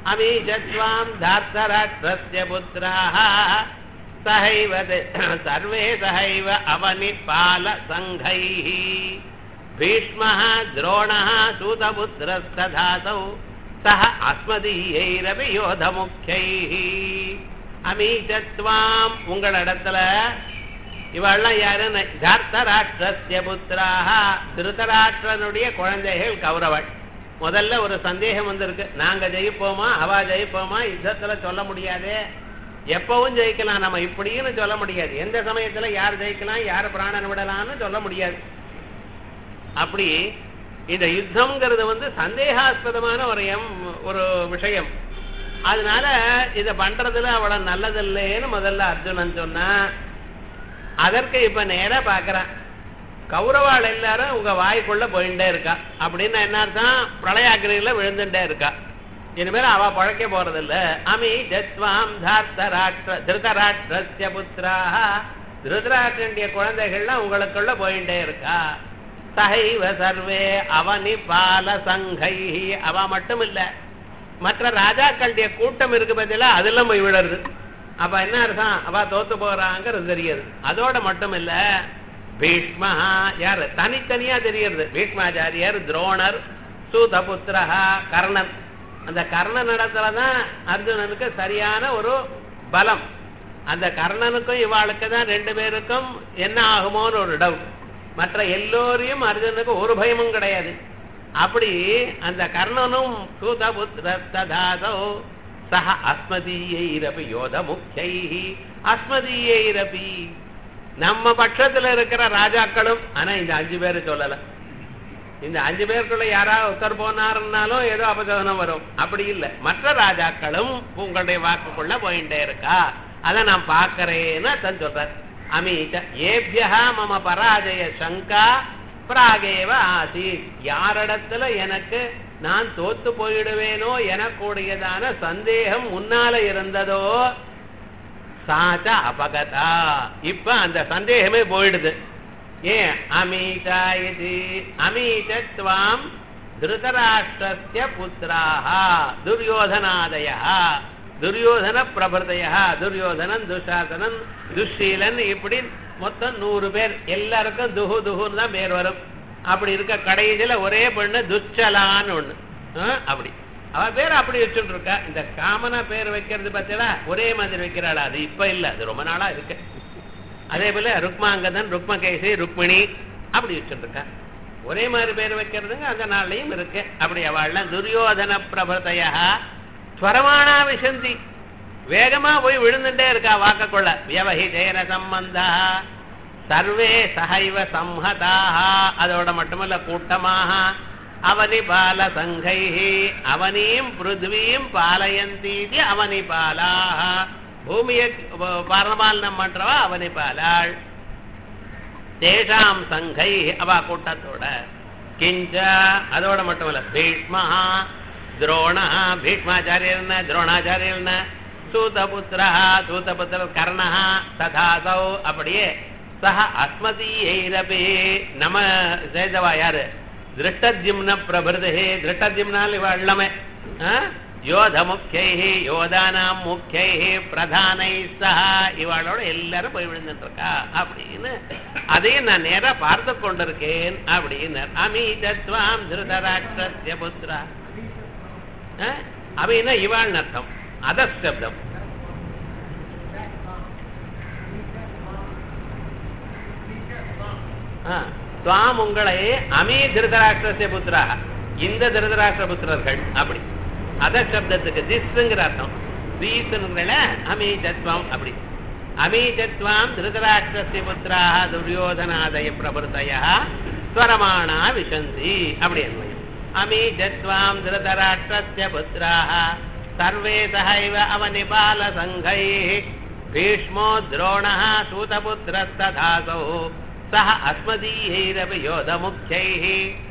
अमीजत्वाम् धार्तराष्ट्रस्य पुत्राः सहैव ते- सर्वे सहैव अवनिपालसङ्घैः भीष्मः द्रोणः सूतपुत्रस्तधासौ सः अस्मदीयैरपि யோதமுख्யைः அமீஜத்வாம் உங்களிடத்துல இவெல்லாம் யாருன்னு தார்த்தராஷ்டிரஸ்ய புத்திராக திருதராஷ்டிரனுடைய குழந்தைகள் கௌரவள் முதல்ல ஒரு சந்தேகம் வந்திருக்கு நாங்க ஜெயிப்போமா அவா ஜெயிப்போமா யுத்தத்துல சொல்ல முடியாதே எப்பவும் ஜெயிக்கலாம் நம்ம இப்படின்னு சொல்ல முடியாது எந்த சமயத்துல யார் ஜெயிக்கலாம் யார் பிராணன் விடலாம்னு சொல்ல முடியாது அப்படி இந்த யுத்தம்ங்கிறது வந்து சந்தேகாஸ்பதமான ஒரு எம் ஒரு விஷயம் அதனால இத பண்றதுல அவ்வளவு நல்லதில்லைன்னு முதல்ல அர்ஜுனன் சொன்னா அதற்கு இப்ப நேரா பாக்குறான் கௌரவாள் எல்லாரும் உங்க வாய்க்குள்ள போயிட்டே இருக்கா அப்படின்னு என்ன அர்த்தம் பிரளயாக்கிரியில விழுந்துட்டே இருக்கா இனிமேல் அவ பழைக்க போறதில்ல அமி ஜத்வாம் தார்த்தராஷ்டிர திருதராஷ்டிரஸ்ய புத்திராக திருதராஷ்டிரனுடைய குழந்தைகள்லாம் உங்களுக்குள்ள போயிட்டே இருக்கா சகைவ சர்வே அவனி பால சங்கை அவ மட்டும் இல்ல மற்ற ராஜாக்களுடைய கூட்டம் இருக்கு பத்தில அதெல்லாம் போய் விடுறது அப்ப என்ன அர்த்தம் அவ தோத்து போறாங்கிறது தெரியுது அதோட மட்டும் இல்ல பீஷ்மா யாரு தனித்தனியா தெரியுது பீஷ்மாச்சாரியர் துரோணர் சூதபுத்திரஹா கர்ணன் அந்த கர்ணன் இடத்துலதான் அர்ஜுனனுக்கு சரியான ஒரு பலம் அந்த கர்ணனுக்கும் இவாளுக்கு தான் ரெண்டு பேருக்கும் என்ன ஆகுமோன்னு ஒரு டவுட் மற்ற எல்லோரையும் அர்ஜுனுக்கு ஒரு பயமும் கிடையாது அப்படி அந்த கர்ணனும் சூதபுத்திரஸ்ததாசோ சக அஸ்மதீயைரபி யோத முக்கியை அஸ்மதீயைரபி நம்ம பட்சத்துல இருக்கிற ராஜாக்களும் ஆனா இந்த அஞ்சு பேரு சொல்லல இந்த அஞ்சு பேருக்குள்ள யாராவது ஒருத்தர் போனாருன்னாலும் ஏதோ அபசோதனம் வரும் அப்படி இல்லை மற்ற ராஜாக்களும் உங்களுடைய வாக்குக்குள்ள போயிட்டே இருக்கா அதை நான் பார்க்கறேன்னு தன் சொல்றார் அமீத ஏபியா மம பராஜய சங்கா பிராகேவ ஆசீத் யாரிடத்துல எனக்கு நான் தோத்து போயிடுவேனோ எனக்கூடியதான சந்தேகம் முன்னால இருந்ததோ சாச்ச அபகதா இப்ப அந்த சந்தேகமே போயிடுது ஏன் அமீதா இது அமீதத்வாம் திருதராஷ்டிரஸ்ய புத்திராக துரியோதனாதய துரியோதன பிரபதய துரியோதனன் துஷாசனன் துஷீலன் இப்படி மொத்தம் நூறு பேர் எல்லாருக்கும் துஹு துஹுன்னு தான் பேர் வரும் அப்படி இருக்க கடைசியில ஒரே பொண்ணு துச்சலான்னு ஒண்ணு ஆ, அப்படி அவ பேர் அப்படி வச்சுட்டு இருக்கா இந்த காமனா பேர் வைக்கிறது பார்த்தீங்களா ஒரே மாதிரி வைக்கிறாள் அது இப்ப இல்ல அது ரொம்ப நாளா இருக்கு அதே போல ருக்மாங்கதன் ருக்மகேசி ருக்மிணி அப்படி வச்சுட்டு இருக்கா ஒரே மாதிரி பேர் வைக்கிறதுங்க அந்த நாள்லயும் இருக்கு அப்படி அவள்லாம் துரியோதன பிரபதைய ஸ்வரமானா விசந்தி வேகமா போய் விழுந்துட்டே இருக்கா வாக்கக்குள்ள வியவஹிதேன சம்பந்தா சர்வே சகைவ சம்ஹதாக அதோட மட்டுமல்ல கூட்டமாக அவனி பால சங்கை அவனியும் பிருத்வியும் பாலயந்தீதி அவனி பாலாக பூமியை பரமாலனம் பண்றவா அவனி பாலாள் தேஷாம் சங்கை அவ கூட்டத்தோட கிஞ்ச அதோட மட்டும் இல்ல பீஷ்மா துரோண பீஷ்மாச்சாரியர்ன துரோணாச்சாரியர்ன சூதபுத்திரா சூதபுத்திர கர்ணா ததாசௌ அப்படியே சஹ அஸ்மதீயைரபி நம சேதவா யாரு திருஷ்டஜிம்ன பிரபிருதே திருஷ்டஜிம்னால் இவ எல்லாமே யோத முக்கியை யோதானாம் முக்கியை பிரதானை சஹா இவாளோட எல்லாரும் போய் விழுந்துட்டு இருக்கா அப்படின்னு அதையும் நான் நேரா பார்த்து கொண்டிருக்கேன் அப்படின்னு அமீதத்வாம் திருதராஷ்டிரஸ்ய புத்திரா அப்படின்னா இவாள் அர்த்தம் அதசப்தம் துவாம் உங்களை அமீ திருதராஷ்டிரஸ்ய புத்திராக இந்த திருதராஷ்டிர புத்திரர்கள் அப்படி அத சப்தத்துக்கு திஸ்ங்கிற அர்த்தம் தீசுங்கிற அமீஜத்வம் அப்படி அமீஜத்வாம் திருதராஷ்டிரஸ்ய புத்திராக துரியோதனாதய பிரபுத்தய ஸ்வரமானா விசந்தி அப்படி அன்வயம் அமீஜத்வாம் திருதராஷ்டிரஸ்ய புத்திராக சர்வே சகைவ அவனிபால சங்கை भीष्मो द्रोणः सूतपुत्रस्तथासौ सः अस्मदीयैरपि योधमुख्यैः